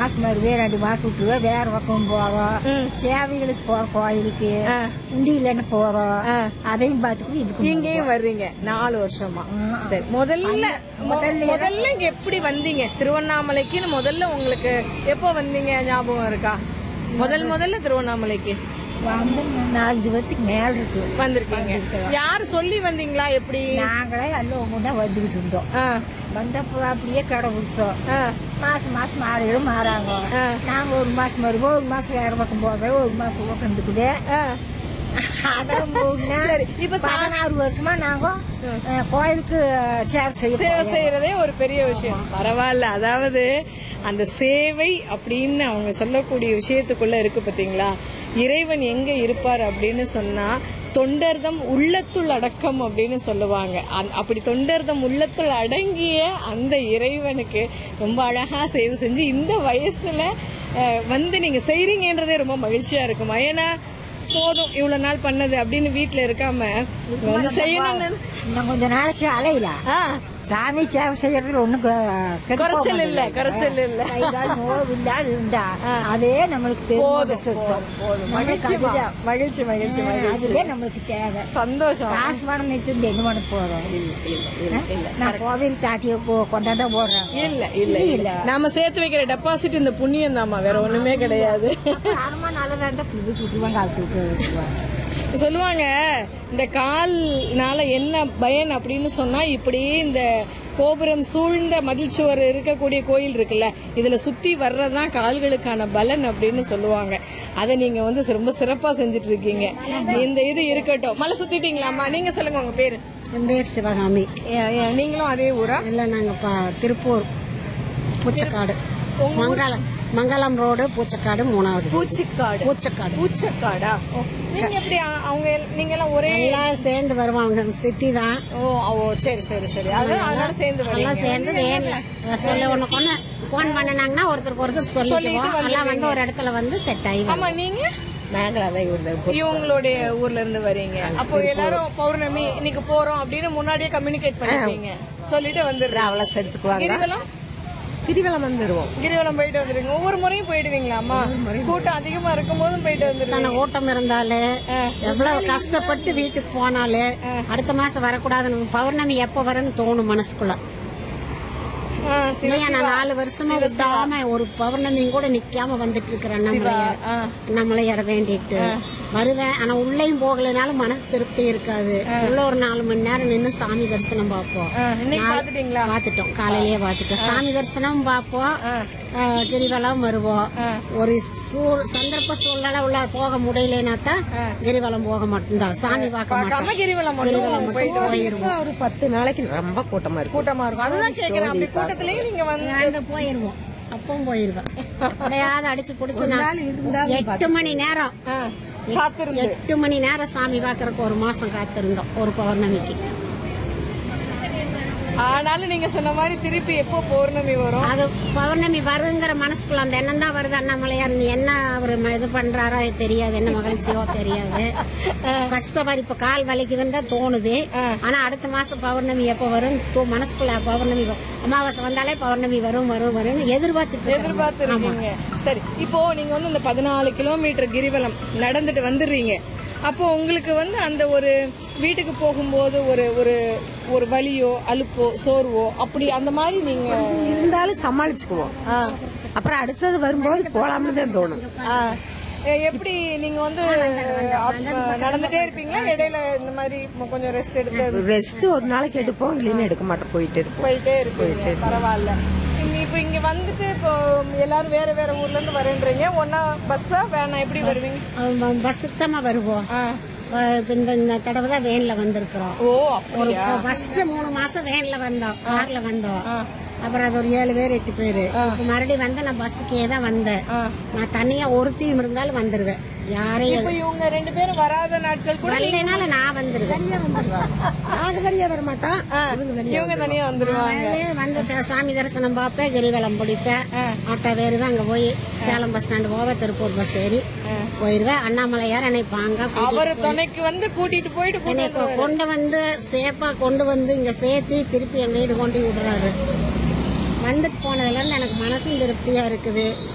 மாசம் மறுவே ரெண்டு மாசம் விட்டுருவேன் வேற பக்கம் போவோம் ம். சேவைகளுக்கு போறோம் கோயிலுக்கு ஆ. உண்டியிலன்னு போறோம் ஆ. அதையும் பார்த்துட்டு இதுக்கு இங்கேயும் வர்றீங்க நாலு வருஷமா ஆ. சரி முதல்ல மொ- முதல்ல முதல்ல இங்க எப்படி வந்தீங்க திருவண்ணாமலைக்குன்னு முதல்ல உங்களுக்கு எப்போ வந்தீங்க ஞாபகம் இருக்கா முதல் முதல்ல திருவண்ணாமலைக்கு வந்து நாலஞ்சு வருஷத்துக்கு மேல இருக்கு வந்திருக்கீங்க யாரு சொல்லி வந்தீங்களா எப்படி நாங்களே எல்லாம் ஒவ்வொன்றா வந்துகிட்டு இருந்தோம் ஆ, வந்தப்போ அப்படியே கடை பிடிச்சோம் ஆ, மாசம் மாசம் மாறிடும் மாறாங்க ஆ. நாங்க ஒரு மாசம் வருவோம் ஒரு மாசம் வேற பக்கம் போவேன் ஒரு மாசம் ஓட்டுறதுக்குதே ஆ. அதான் போகுதுன்னா, சரி, இப்ப சா- பதினாறு வருஷமா நாங்க அஹ், கோயிலுக்கு சேவை செய்ய சேவை போறோம். செய்யறதே ஒரு பெரிய விஷயம் பரவாயில்ல அதாவது அந்த சேவை அப்படின்னு அவங்க சொல்லக்கூடிய விஷயத்துக்குள்ள இருக்கு பாத்தீங்களா இறைவன் எங்க இருப்பார் அப்படின்னு சொன்னா தொண்டர்தம் உள்ளத்துள் அடக்கம் அப்படின்னு சொல்லுவாங்க அந்த- அப்படி தொண்டர்தம் உள்ளத்துள் அடங்கிய அந்த இறைவனுக்கு ரொம்ப அழகா சேவை செஞ்சு இந்த வயசுல அஹ், வந்து நீங்க செய்றீங்கன்றதே ரொம்ப மகிழ்ச்சியா இருக்குமா ஏன்னா போதும் இவ்வளவு நாள் பண்ணது அப்படின்னு வீட்டுல இருக்காம வந்து செய்யணும்னு இன்னும் கொஞ்ச நாளைக்கு அலையில ஆ சாமி சேவை செய்யறதுல ஒண்ணும் கு- கெட்டு போக குறைச்சல் இல்ல, மாட்டேங்குது. குறைச்சல் இல்ல. கை, கால் நோவு இல்லாது இருந்தா அதே நம்மளுக்கு பெருமை போதும் சொத்தம். போதும், போதும். நம்மளுக்கு மகிழ்ச்சிமா. அதுதான். மகிழ்ச்சி மகிழ்ச்சி மகிழ்ச்சி அதுவே நம்மளுக்கு தேவை சந்தோஷம் காசு பணம் வச்சிருந்து என்ன பண்ண போறோம் இல்ல, இல்ல. நான் கோவில் தாட்டிய கொண்டாதான் போடுறேன் இல்ல இல்ல இல்ல நாம சேர்த்து வைக்கிற டெபாசிட் இந்த புண்ணியம் தாமா வேற ஒண்ணுமே கிடையாது அருமா நல்லதா இருந்தா புது சுட்டுவாங்க அழுத்து விட்டு வச்சுக்குவாங்க சொல்லுவாங்க இந்த கால்னால என்ன பயன் அப்படின்னு சொன்னா இப்படியே இந்த கோபுரம் சூழ்ந்த மதில் சுவர் இருக்கக்கூடிய கோயில் இருக்குல்ல இதுல சுத்தி வர்றதுதான் கால்களுக்கான பலன் அப்படின்னு சொல்லுவாங்க அதை நீங்க வந்து ரொம்ப சிறப்பா செஞ்சுட்டு இருக்கீங்க இந்த இது இருக்கட்டும் மலை சுத்திட்டீங்களாம்மா நீங்க சொல்லுங்க உங்க பேரு என் பேர் சிவகாமி ஏ- ஏ, நீங்களும் அதே ஊரா இல்லை நாங்கள் பா திருப்பூர் பூச்சக்காடு உங்க ஊர்? மங்களம் மங்களம் ரோடு பூச்சக்காடு மூணாவது பூச்சிக்காடு பூச்சக்காடு பூச்சக்காடா ஓ, நீங்க எப்படி அ- அவங்க எல்- நீங்க எல்லாம் ஒரே எல்லாம் சேர்ந்து வருவாங்க சித்தி தான் ஓ ஓ சரி சரி சரி அது அதனால சேர்ந்து எல்லாம் வரீங்க சேர்ந்து வேன்ல சொல்ல ஒண்ணு கொண்டு போன் பண்ணினாங்கன்னா ஒருத்தருக்கு ஒருத்தர் சொல்லிட்டு சொல்லிக்குவோம் எல்லாம் வந்து ஒரு இடத்துல வந்து செட் ஆகி ஆமா நீங்க நாங்கள் அதை இவங்க இவங்களுடைய ஊர்ல இருந்து வரீங்க அப்போ எல்லாரும் பௌர்ணமி இன்னைக்கு போறோம் அப்படின்னு முன்னாடியே கம்யூனிகேட் பண்ணிருக்கீங்க சொல்லிட்டு வந்துடுறேன் அவளை எடுத்துக்குவாங்க கிரிவலம் கிரிவலம் வந்துருவோம் கிரிவலம் போயிட்டு வந்துருங்க ஒவ்வொரு முறையும் போயிடுவீங்களாமா கூட்டம் அதிகமா இருக்கும் போதும் போயிட்டு வந்துருங்க தானே ஓட்டம் இருந்தாலே எவ்வளவு கஷ்டப்பட்டு வீட்டுக்கு போனாலே அடுத்த மாசம் வரக்கூடாதுன்னு பௌர்ணமி எப்ப வரும்னு தோணும் மனசுக்குள்ள ஆ, சிவ- இல்லையா நான் நாலு வருஷமா விடாம ஒரு பௌர்ணமியும் கூட நிக்காம வந்துட்டு இருக்கிறேன் நம்மளைய ஆ. நம்மளையார வேண்டிட்டு வருவேன் ஆனா உள்ளேயும் போகலைனாலும் மனசு திருப்தி இருக்காது உள்ள ஒரு நாலு மணி நேரம் நின்னு சாமி தரிசனம் பார்ப்போம் ஆ, இன்னைக்கு பாத்துட்டீங்களா பாத்துட்டோம் காலையிலேயே பாத்துட்டோம் சாமி தரிசனம் பார்ப்போம் ஆ, கிரிவலம் வருவோம் ஒரு சூழ் சந்தர்ப்ப சூழ்நிலை உள்ள போக முடியலனா தான் கிரிவலம் போக மாட்டோம் சாமி பார்க்க நம்ம மாட்டோம் கிரிவலம் கிரிவலம் மட்டும் மட்டும் போயிட்டு போயிருவோம் ஒரு பத்து நாளைக்கு ரொம்ப கூட்டமா இருக்கும் கூட்டமா இருக்கும் அதுதான் கேக்குறேன் அப்படி கூட்டத்திலேயே நீங்க வந்து அந்த போயிருவோம் அப்பவும் போயிருவேன் எப்படியாவது அடிச்சு புடிச்சு நான் எட்டு மணி நேரம் ஆ, காத்திருந்து எட்டு மணி நேரம் சாமி பாக்குறதுக்கு ஒரு மாசம் காத்திருந்தோம் ஒரு பௌர்ணமிக்கு ஆனாலும் நீங்க சொன்ன மாதிரி திருப்பி எப்போ பௌர்ணமி வரும் அது பௌர்ணமி வருங்கிற மனசுக்குள்ள அந்த எண்ணம் தான் வருது அண்ணாமலையார் நீ என்ன அவர் இது பண்றாரோ அது தெரியாது என்ன மகிழ்ச்சியோ தெரியாது கஷ்டப்படி இப்ப கால் வலிக்குதுன்னு தான் தோணுது ஆனா அடுத்த மாசம் பௌர்ணமி எப்ப வரும் தோ- மனசுக்குள்ள பௌர்ணமி வரும். அமாவாசை வந்தாலே பௌர்ணமி வரும் வரும் வரும்னு எதிர்பார்த்துட்டு இருக்கேன். எதிர்பார்த்து இருக்கீங்க சரி இப்போ நீங்க வந்து இந்த பதினாலு கிலோமீட்டர் கிரிவலம் நடந்துட்டு வந்துடுறீங்க அப்போ உங்களுக்கு வந்து அந்த ஒரு வீட்டுக்கு போகும்போது ஒரு ஒரு ஒரு வலியோ அலுப்போ சோர்வோ அப்படி அந்த மாதிரி நீங்க இருந்தாலும் சமாளிச்சுக்குவோம் அப்புறம் அடுத்தது வரும்போது போலாம்னு தான் தோணும் ஆ, எ- எப்படி நீங்க வந்து அப்ப நடந்துட்டே இருப்பீங்களா இடையில இந்த மாதிரி கொஞ்சம் ரெஸ்ட் எடுத்து ரெஸ்ட் ஒரு நாளைக்கு எடுப்போம் இல்லைன்னு எடுக்க மாட்டோம் போயிட்டு இருப்போம் போயிட்டே இருப்பீங்க பரவாயில்ல இங்க இப்ப இங்க வந்துட்டு இப்போ எல்லாரும் வேற வேற ஊர்ல இருந்து வரேன்றீங்க ஒன்னா பஸ்ஸா வேணா எப்படி வருவீங்க அவன் பஸ்ஸுக்கு தான் வருவோம் ஆ. அஹ் இப்ப இந்த இந்த தடவை தான் வேன்ல வந்திருக்கிறோம் ஓ ஒரு அப்படியா ஃபர்ஸ்ட் மூணு மாசம் வேன்ல வந்தோம் கார்ல வந்தோம் அப்புறம் அது ஒரு ஏழு பேர் எட்டு பேரு இப்ப மறுபடியும் வந்து நான் பஸ்ஸுக்கே தான் வந்தேன் நான் தனியா ஒருத்தியும் இருந்தாலும் வந்துருவேன் யாரையும் இப்ப இவங்க ரெண்டு பேரும் வராத நாட்கள் கூட வரலைனாலும் நான் வந்துருவேன் நாங்க தனியா வர மாட்டோம் ஆ, இவங்க தனியா வந்துருவாங்க காலையிலே வந்து த- சாமி தரிசனம் பார்ப்பேன் கிரிவலம் பிடிப்பேன் ஆட்டோ ஏறுவேன் அங்க போய் சேலம் பஸ் ஸ்டாண்டு போவேன் திருப்பூர் பஸ் ஏறி போயிருவேன் அண்ணாமலையார் என்னை பாங்க அவரு துணைக்கு வந்து கூட்டிட்டு போயிட்டு கூட்டிட்டு என்னை கொ- கொண்டு வந்து சேஃபா கொண்டு வந்து இங்க சேர்த்து திருப்பி என் வீடு கொண்டு விடுறாரு வந்துட்டு போனதுல இருந்து எனக்கு மனசும் திருப்தியா இருக்குது